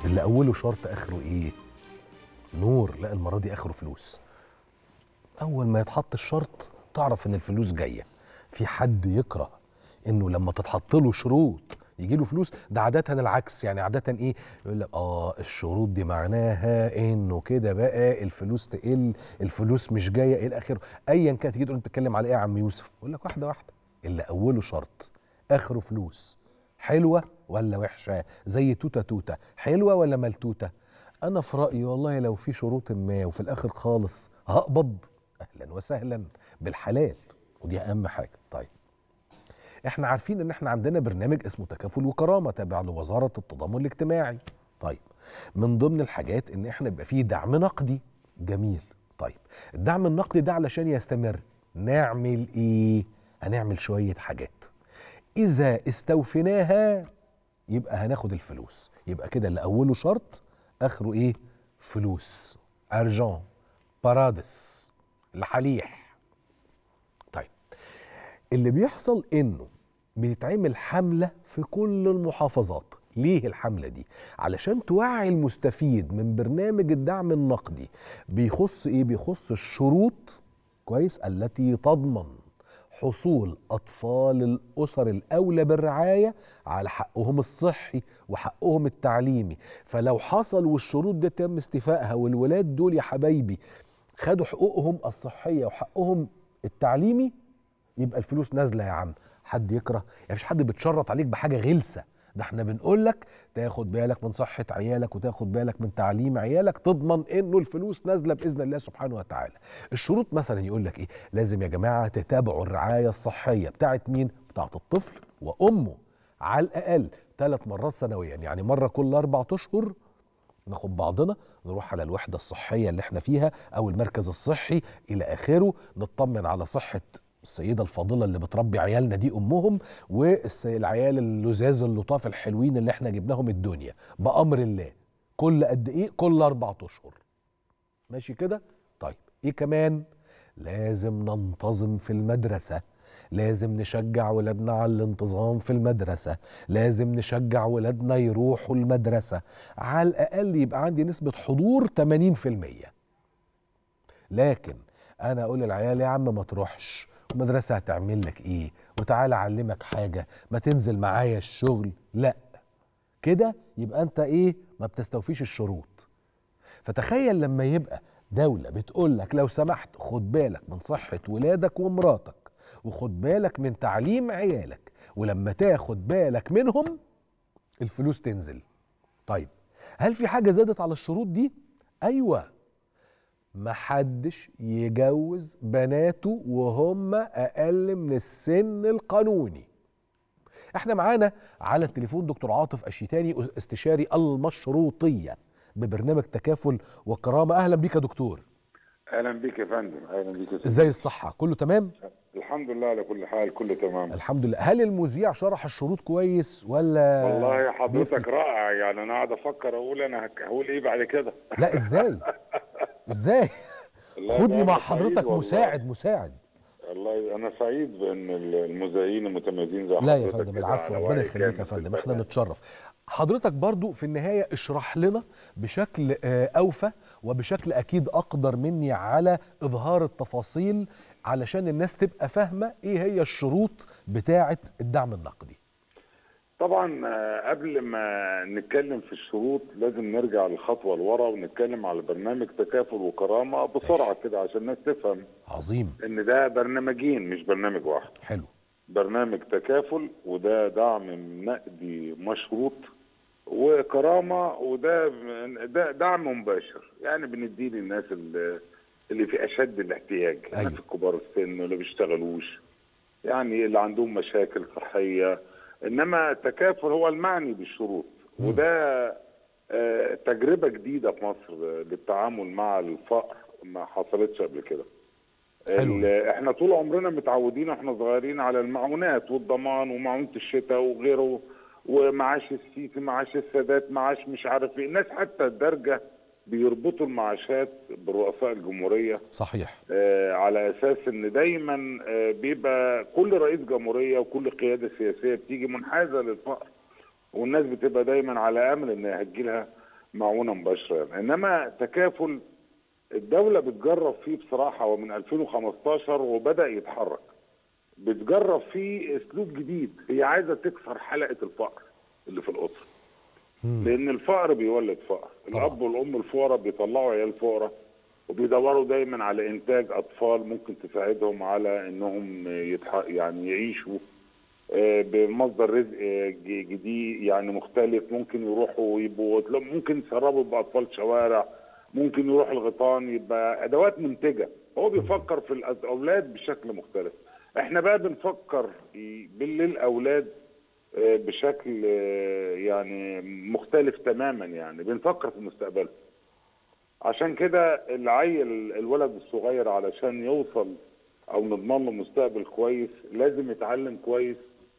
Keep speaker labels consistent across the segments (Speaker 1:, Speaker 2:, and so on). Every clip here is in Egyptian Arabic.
Speaker 1: اللي اوله شرط اخره ايه نور لا المره دي اخره فلوس اول ما يتحط الشرط تعرف ان الفلوس جايه في حد يكره انه لما تتحط له شروط يجي له فلوس ده عاده العكس يعني عاده ايه يقول لك اه الشروط دي معناها انه كده بقى الفلوس تقل الفلوس مش جايه الى اخره ايا كانت تيجي تقول انت بتتكلم على ايه يا عم يوسف يقول لك واحده واحده اللي اوله شرط اخره فلوس حلوه ولا وحشه زي توته توته حلوه ولا ملتوته انا في رايي والله لو في شروط ما وفي الاخر خالص هقبض اهلا وسهلا بالحلال ودي اهم حاجه طيب احنا عارفين ان احنا عندنا برنامج اسمه تكافل وكرامه تابع لوزاره التضامن الاجتماعي طيب من ضمن الحاجات ان احنا يبقى فيه دعم نقدي جميل طيب الدعم النقدي ده علشان يستمر نعمل ايه هنعمل شويه حاجات اذا استوفيناها يبقى هناخد الفلوس يبقى كده اللي اوله شرط اخره ايه فلوس ارجون بارادس لحليح طيب اللي بيحصل انه بيتعمل حمله في كل المحافظات ليه الحمله دي علشان توعي المستفيد من برنامج الدعم النقدي بيخص ايه بيخص الشروط كويس التي تضمن حصول اطفال الاسر الاولى بالرعايه على حقهم الصحي وحقهم التعليمي فلو حصل والشروط دي تم استيفائها والولاد دول يا حبايبي خدوا حقوقهم الصحيه وحقهم التعليمي يبقى الفلوس نازله يا عم حد يكره يعني مفيش حد بيتشرط عليك بحاجه غلسه ده احنا بنقول لك تاخد بالك من صحه عيالك وتاخد بالك من تعليم عيالك تضمن انه الفلوس نازله باذن الله سبحانه وتعالى الشروط مثلا يقول لك ايه لازم يا جماعه تتابعوا الرعايه الصحيه بتاعت مين بتاعت الطفل وامه على الاقل ثلاث مرات سنويا يعني مره كل اربع اشهر ناخد بعضنا نروح على الوحده الصحيه اللي احنا فيها او المركز الصحي الى اخره نطمن على صحه السيدة الفاضلة اللي بتربي عيالنا دي أمهم والعيال اللزاز اللطاف الحلوين اللي احنا جبناهم الدنيا بأمر الله كل قد إيه؟ كل أربعة أشهر ماشي كده؟ طيب إيه كمان؟ لازم ننتظم في المدرسة لازم نشجع ولادنا على الانتظام في المدرسة لازم نشجع ولادنا يروحوا المدرسة على الأقل يبقى عندي نسبة حضور 80% لكن أنا أقول للعيال يا عم ما تروحش المدرسة هتعمل لك ايه وتعالى اعلمك حاجة ما تنزل معايا الشغل لا كده يبقى انت ايه ما بتستوفيش الشروط فتخيل لما يبقى دولة بتقول لك لو سمحت خد بالك من صحة ولادك ومراتك وخد بالك من تعليم عيالك ولما تاخد بالك منهم الفلوس تنزل طيب هل في حاجة زادت على الشروط دي؟ أيوة محدش يجوز بناته وهم اقل من السن القانوني احنا معانا على التليفون دكتور عاطف الشيتاني استشاري المشروطيه ببرنامج تكافل وكرامه اهلا بيك يا دكتور
Speaker 2: اهلا بيك يا فندم اهلا بيك يا فندم.
Speaker 1: ازاي الصحه كله تمام
Speaker 2: الحمد لله على كل حال كله تمام
Speaker 1: الحمد لله هل المذيع شرح الشروط كويس ولا
Speaker 2: والله يا حضرتك
Speaker 1: بيفتي؟
Speaker 2: رائع يعني انا قاعد افكر اقول انا هك- هقول ايه بعد كده
Speaker 1: لا ازاي ازاي
Speaker 2: والله
Speaker 1: خدني
Speaker 2: ده
Speaker 1: مع
Speaker 2: أنا سعيد
Speaker 1: حضرتك
Speaker 2: والله.
Speaker 1: مساعد مساعد
Speaker 2: والله انا سعيد بان المذيعين المتميزين زي
Speaker 1: لا يا
Speaker 2: حضرتك
Speaker 1: فندم
Speaker 2: كده
Speaker 1: العفو
Speaker 2: على
Speaker 1: ربنا
Speaker 2: وعي
Speaker 1: يخليك يا
Speaker 2: كامل في
Speaker 1: فندم احنا
Speaker 2: البرنامج.
Speaker 1: نتشرف حضرتك برضو في النهاية اشرح لنا بشكل آه، أوفى وبشكل أكيد أقدر مني على إظهار التفاصيل علشان الناس تبقى فاهمة إيه هي الشروط بتاعة الدعم النقدي
Speaker 2: طبعا آه، قبل ما نتكلم في الشروط لازم نرجع لخطوه لورا ونتكلم على برنامج تكافل وكرامه بسرعه كده عشان الناس تفهم
Speaker 1: عظيم
Speaker 2: ان ده برنامجين مش برنامج واحد
Speaker 1: حلو
Speaker 2: برنامج تكافل وده دعم نقدي مشروط وكرامه وده ده دعم مباشر يعني بنديه للناس اللي اللي في اشد الاحتياج
Speaker 1: أيوة.
Speaker 2: الناس الكبار السن اللي بيشتغلوش يعني اللي عندهم مشاكل صحيه انما تكافل هو المعني بالشروط
Speaker 1: مم.
Speaker 2: وده آه، تجربه جديده في مصر آه، للتعامل مع الفقر ما حصلتش قبل كده
Speaker 1: حلو.
Speaker 2: ال- احنا طول عمرنا متعودين واحنا صغيرين على المعونات والضمان ومعونه الشتاء وغيره ومعاش السيسي معاش السادات معاش مش عارف ايه الناس حتى الدرجه بيربطوا المعاشات برؤساء الجمهوريه
Speaker 1: صحيح
Speaker 2: آه، على اساس ان دايما آه، بيبقى كل رئيس جمهوريه وكل قياده سياسيه بتيجي منحازه للفقر والناس بتبقى دايما على امل ان هتجيلها معونه مباشره انما تكافل الدوله بتجرب فيه بصراحه ومن 2015 وبدا يتحرك بتجرب فيه اسلوب جديد هي عايزه تكسر حلقه الفقر اللي في الاسره لان الفقر بيولد فقر
Speaker 1: طبعا.
Speaker 2: الاب والام الفقراء بيطلعوا عيال فقراء وبيدوروا دايما على انتاج اطفال ممكن تساعدهم على انهم يتح... يعني يعيشوا آه، بمصدر رزق آه، ج- جديد يعني مختلف ممكن يروحوا يبقوا ممكن يسربوا باطفال شوارع ممكن يروح الغيطان يبقى ادوات منتجه هو بيفكر في الاولاد بشكل مختلف احنا بقى بنفكر ي- للاولاد آه، بشكل آه، يعني مختلف تماما يعني بنفكر في مستقبلهم عشان كده العيل الولد الصغير علشان يوصل او نضمن له مستقبل كويس لازم يتعلم كويس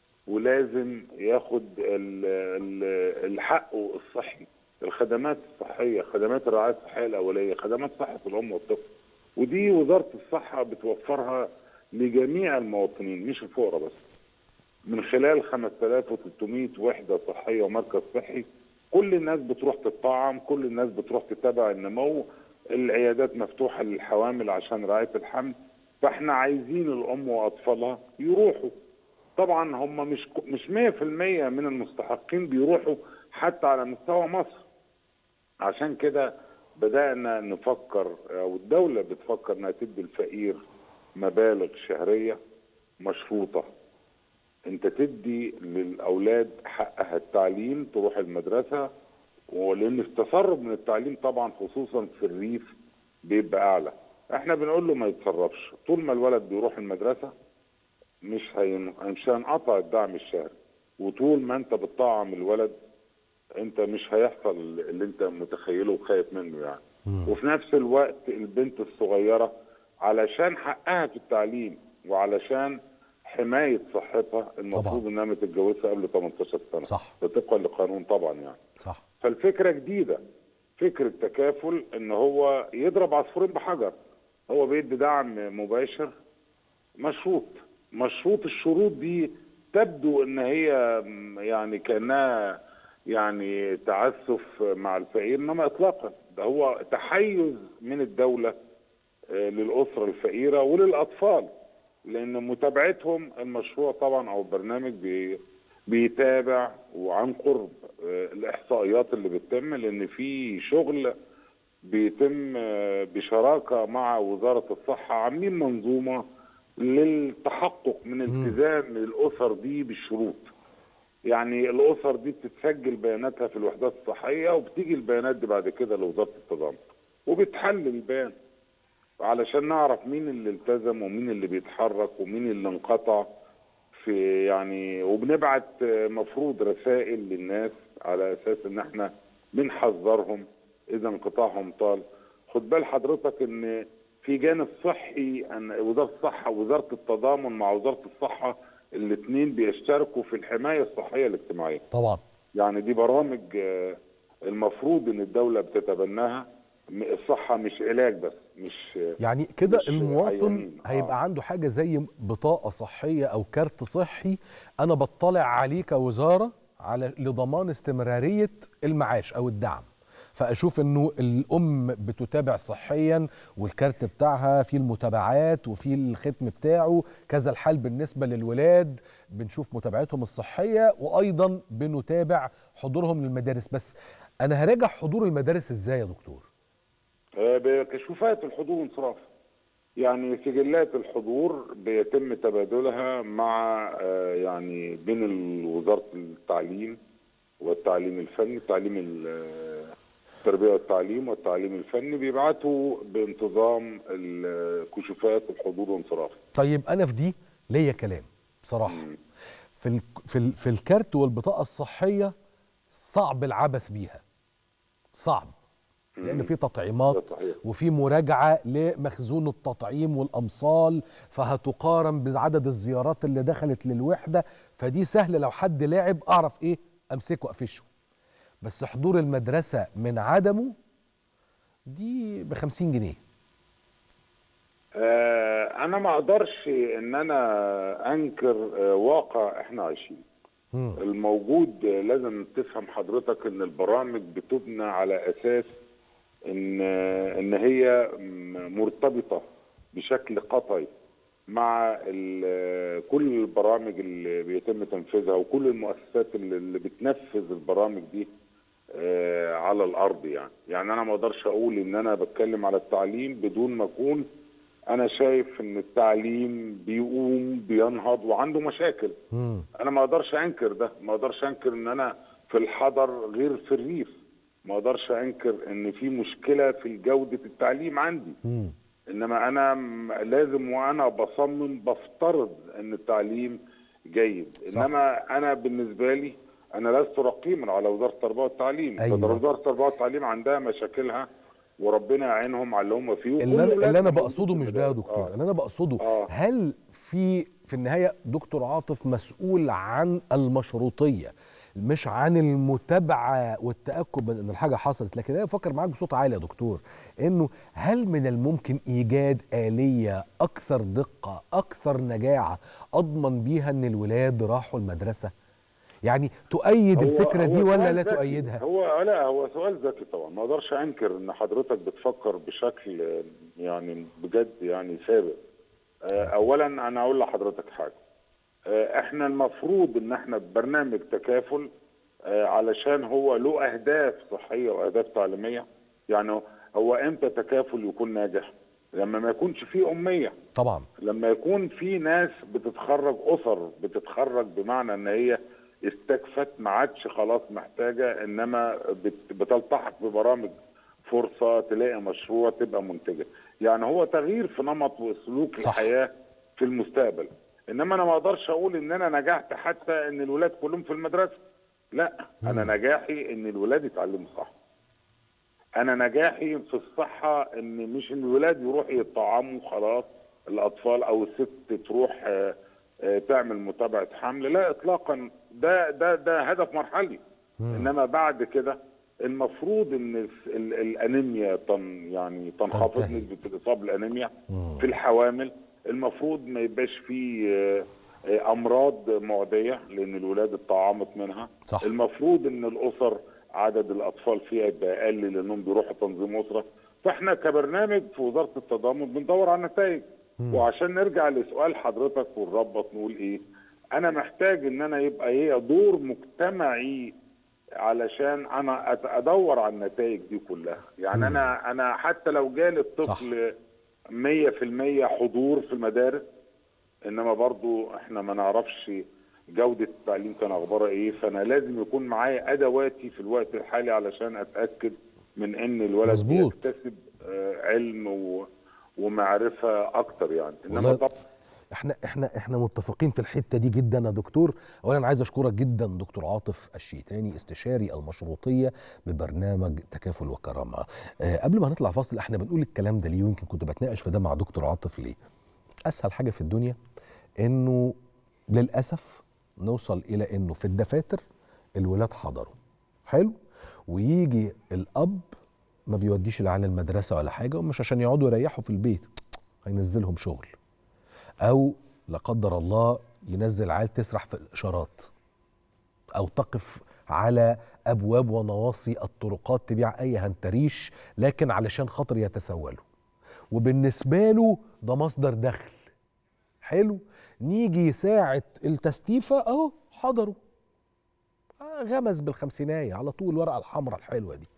Speaker 2: ولازم ياخد ال- ال- الحق الصحي الخدمات الصحيه خدمات الرعايه الصحيه الاوليه خدمات صحه الام والطفل ودي وزاره الصحه بتوفرها لجميع المواطنين مش الفقراء بس من خلال 5300 وحده صحيه ومركز صحي كل الناس بتروح تطعم كل الناس بتروح تتابع النمو العيادات مفتوحه للحوامل عشان رعايه الحمل فاحنا عايزين الام واطفالها يروحوا طبعا هم مش مش 100% من المستحقين بيروحوا حتى على مستوى مصر عشان كده بدأنا نفكر أو الدولة بتفكر إنها تدي الفقير مبالغ شهرية مشروطة أنت تدي للأولاد حقها التعليم تروح المدرسة ولأن التسرب من التعليم طبعا خصوصا في الريف بيبقى أعلى احنا بنقول له ما يتسربش طول ما الولد بيروح المدرسة مش هين... مش هينقطع الدعم الشهري وطول ما انت بتطعم الولد انت مش هيحصل اللي انت متخيله وخايف منه يعني وفي نفس الوقت البنت الصغيره علشان حقها في التعليم وعلشان حمايه صحتها المفروض انها ما تتجوزش قبل 18 سنه
Speaker 1: صح.
Speaker 2: ده طبقا لقانون طبعا يعني
Speaker 1: صح
Speaker 2: فالفكره جديده فكره تكافل ان هو يضرب عصفورين بحجر هو بيدي دعم مباشر مشروط مشروط الشروط دي تبدو ان هي م، يعني كانها يعني تعسف مع الفقير انما اطلاقا ده هو تحيز من الدوله آه، للاسره الفقيره وللاطفال لان متابعتهم المشروع طبعا او البرنامج بي بيتابع وعن قرب آه، الاحصائيات اللي بتتم لان في شغل بيتم آه، بشراكه مع وزاره الصحه عاملين منظومه للتحقق من التزام الاسر دي بالشروط يعني الاسر دي بتتسجل بياناتها في الوحدات الصحيه وبتيجي البيانات دي بعد كده لوزاره التضامن وبتحلل البيان علشان نعرف مين اللي التزم ومين اللي بيتحرك ومين اللي انقطع في يعني وبنبعت آه، مفروض رسائل للناس على اساس ان احنا بنحذرهم اذا انقطاعهم طال خد بال حضرتك ان في جانب صحي ان وزاره الصحه ووزاره التضامن مع وزاره الصحه الاثنين بيشتركوا في الحمايه الصحيه الاجتماعيه
Speaker 1: طبعا
Speaker 2: يعني دي برامج آه، المفروض ان الدوله بتتبناها م- الصحه مش علاج بس مش
Speaker 1: يعني كده
Speaker 2: مش
Speaker 1: المواطن
Speaker 2: عيانين. آه.
Speaker 1: هيبقى عنده حاجه زي بطاقه صحيه او كارت صحي انا بطلع عليه كوزاره على لضمان استمراريه المعاش او الدعم فاشوف انه الام بتتابع صحيا والكارت بتاعها فيه المتابعات وفيه الختم بتاعه كذا الحال بالنسبه للولاد بنشوف متابعتهم الصحيه وايضا بنتابع حضورهم للمدارس بس انا هراجع حضور المدارس ازاي يا دكتور
Speaker 2: آه، بكشوفات الحضور وانصراف يعني سجلات الحضور بيتم تبادلها مع آه، يعني بين ال- وزاره التعليم والتعليم الفني التعليم ال- آه، التربيه والتعليم والتعليم الفني بيبعتوا بانتظام الكشوفات الحضور وانصراف
Speaker 1: طيب انا في دي ليا كلام بصراحه في ال في ال في الكارت والبطاقه الصحيه صعب العبث بيها صعب لان في
Speaker 2: ده
Speaker 1: تطعيمات
Speaker 2: صحيح.
Speaker 1: وفي مراجعه لمخزون التطعيم والامصال فهتقارن بعدد الزيارات اللي دخلت للوحده فدي سهل لو حد لاعب اعرف ايه امسكه اقفشه بس حضور المدرسه من عدمه دي ب 50 جنيه
Speaker 2: آه، انا ما اقدرش ان انا انكر آه، واقع احنا عايشين
Speaker 1: مم.
Speaker 2: الموجود آه، لازم تفهم حضرتك ان البرامج بتبنى على اساس ان آه، ان هي م- مرتبطه بشكل قطعي مع ال- آه، كل البرامج اللي بيتم تنفيذها وكل المؤسسات اللي اللي بتنفذ البرامج دي آه، على الارض يعني يعني انا ما اقدرش اقول ان انا بتكلم على التعليم بدون ما اكون انا شايف ان التعليم بيقوم بينهض وعنده مشاكل
Speaker 1: مم.
Speaker 2: انا ما اقدرش انكر ده ما اقدرش انكر ان انا في الحضر غير في الريف ما اقدرش انكر ان في مشكله في جوده التعليم عندي
Speaker 1: مم.
Speaker 2: انما انا م- لازم وانا بصمم بفترض ان التعليم جيد
Speaker 1: صح.
Speaker 2: انما انا بالنسبه لي انا لست رقيبا على وزاره التربيه والتعليم
Speaker 1: أيوة.
Speaker 2: فده وزاره التربيه والتعليم عندها مشاكلها وربنا يعينهم على اللي هم فيه وكل
Speaker 1: اللي انا, اللي
Speaker 2: ولادنا
Speaker 1: أنا
Speaker 2: موجودين
Speaker 1: بقصده
Speaker 2: في
Speaker 1: مش ده يا
Speaker 2: المدارس.
Speaker 1: دكتور
Speaker 2: آه.
Speaker 1: اللي انا بقصده
Speaker 2: آه.
Speaker 1: هل في في النهايه دكتور عاطف مسؤول عن المشروطيه مش عن المتابعه والتاكد من ان الحاجه حصلت لكن انا بفكر معاك بصوت عالي يا دكتور انه هل من الممكن ايجاد اليه اكثر دقه اكثر نجاعه اضمن بيها ان الولاد راحوا المدرسه يعني تؤيد
Speaker 2: هو-
Speaker 1: الفكره دي
Speaker 2: هو
Speaker 1: ولا
Speaker 2: سؤال
Speaker 1: لا
Speaker 2: ذكي.
Speaker 1: تؤيدها
Speaker 2: هو لا هو سؤال ذكي طبعا ما اقدرش انكر ان حضرتك بتفكر بشكل آه، يعني بجد يعني سابق آه، اولا انا اقول لحضرتك حاجه آه، احنا المفروض ان احنا ببرنامج تكافل آه، علشان هو له اهداف صحيه واهداف تعليميه يعني هو امتى تكافل يكون ناجح لما ما يكونش فيه اميه
Speaker 1: طبعا
Speaker 2: لما يكون في ناس بتتخرج اسر بتتخرج بمعنى ان هي استكفت ما عادش خلاص محتاجه انما بت- بتلتحق ببرامج فرصه تلاقي مشروع تبقى منتجه يعني هو تغيير في نمط وسلوك
Speaker 1: صح.
Speaker 2: الحياه في المستقبل انما انا ما اقدرش اقول ان انا نجحت حتى ان الولاد كلهم في المدرسه لا انا نجاحي ان الولاد يتعلموا صح انا نجاحي في الصحه ان مش ان الولاد يروحوا يطعموا خلاص الاطفال او الست تروح آه، آه، تعمل متابعه حمل لا اطلاقا ده ده ده هدف مرحلي انما بعد كده المفروض ان الس- ال- الانيميا تن يعني تنخفض
Speaker 1: تنتهي.
Speaker 2: نسبه الاصابه بالانيميا
Speaker 1: مم.
Speaker 2: في الحوامل المفروض ما يبقاش فيه آه، آه، امراض معديه لان الولاد اتطعمت منها
Speaker 1: صح.
Speaker 2: المفروض ان الاسر عدد الاطفال فيها يبقى اقل لانهم بيروحوا تنظيم اسره فاحنا كبرنامج في وزاره التضامن بندور على النتائج وعشان نرجع لسؤال حضرتك ونربط نقول ايه انا محتاج ان انا يبقى هي دور مجتمعي علشان انا أت- ادور على النتائج دي كلها يعني انا انا حتى لو جالي الطفل 100% حضور في المدارس انما برضو احنا ما نعرفش جودة التعليم كان اخبارها ايه فانا لازم يكون معايا ادواتي في الوقت الحالي علشان اتاكد من ان الولد
Speaker 1: مظبوط.
Speaker 2: يكتسب آه، علم و... ومعرفة اكتر يعني انما
Speaker 1: والله
Speaker 2: طب
Speaker 1: احنا احنا احنا متفقين في الحته دي جدا يا دكتور اولا عايز اشكرك جدا دكتور عاطف الشيتاني استشاري المشروطيه ببرنامج تكافل وكرامه أه قبل ما نطلع فاصل احنا بنقول الكلام ده ليه ويمكن كنت بتناقش في ده مع دكتور عاطف ليه اسهل حاجه في الدنيا انه للاسف نوصل الى انه في الدفاتر الولاد حضروا حلو ويجي الاب ما بيوديش العيال المدرسه ولا حاجه ومش عشان يقعدوا يريحوا في البيت هينزلهم شغل او لا قدر الله ينزل عيال تسرح في الاشارات او تقف على ابواب ونواصي الطرقات تبيع اي هنتريش لكن علشان خاطر يتسولوا وبالنسبه له ده مصدر دخل حلو نيجي ساعه التستيفه اهو حضروا آه، غمز بالخمسينايه على طول الورقه الحمراء الحلوه دي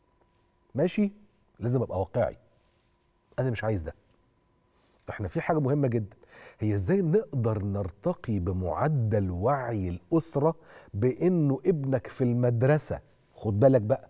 Speaker 1: ماشي لازم ابقى واقعي انا مش عايز ده احنا في حاجه مهمه جدا هي ازاي نقدر نرتقي بمعدل وعي الاسره بانه ابنك في المدرسه خد بالك بقى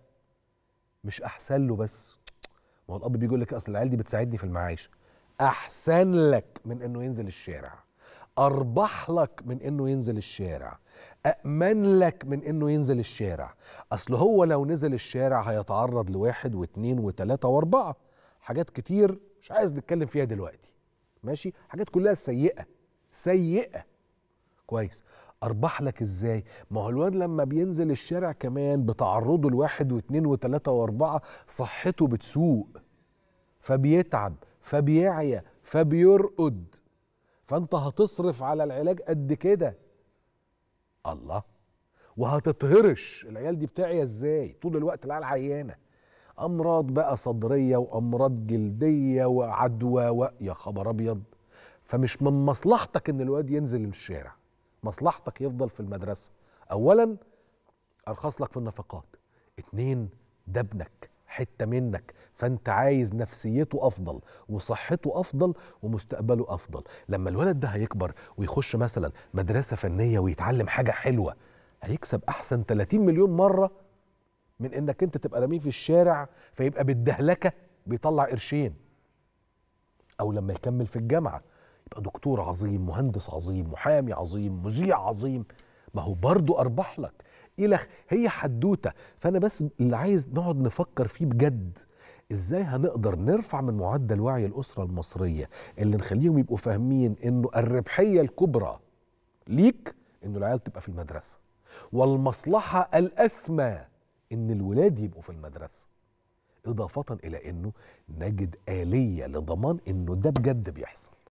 Speaker 1: مش احسن له بس ما هو الاب بيقول لك اصل العيال دي بتساعدني في المعاش احسن لك من انه ينزل الشارع اربح لك من انه ينزل الشارع أأمن لك من إنه ينزل الشارع أصل هو لو نزل الشارع هيتعرض لواحد واثنين وثلاثة وأربعة حاجات كتير مش عايز نتكلم فيها دلوقتي ماشي حاجات كلها سيئة سيئة كويس أربح لك إزاي ما هو الواد لما بينزل الشارع كمان بتعرضه لواحد واثنين وثلاثة وأربعة صحته بتسوء فبيتعب فبيعيا فبيرقد فانت هتصرف على العلاج قد كده الله وهتتهرش العيال دي بتاعي ازاي طول الوقت العيال عيانه امراض بقى صدريه وامراض جلديه وعدوى و... يا خبر ابيض فمش من مصلحتك ان الواد ينزل الشارع مصلحتك يفضل في المدرسه اولا ارخص لك في النفقات اتنين ده ابنك حته منك فانت عايز نفسيته افضل وصحته افضل ومستقبله افضل لما الولد ده هيكبر ويخش مثلا مدرسه فنيه ويتعلم حاجه حلوه هيكسب احسن 30 مليون مره من انك انت تبقى رميه في الشارع فيبقى بالدهلكه بيطلع قرشين او لما يكمل في الجامعه يبقى دكتور عظيم مهندس عظيم محامي عظيم مذيع عظيم ما هو برضه اربح لك الى هي حدوته فانا بس اللي عايز نقعد نفكر فيه بجد ازاي هنقدر نرفع من معدل وعي الاسره المصريه اللي نخليهم يبقوا فاهمين انه الربحيه الكبرى ليك انه العيال تبقى في المدرسه والمصلحه الاسمى ان الولاد يبقوا في المدرسه اضافه الى انه نجد اليه لضمان انه ده بجد بيحصل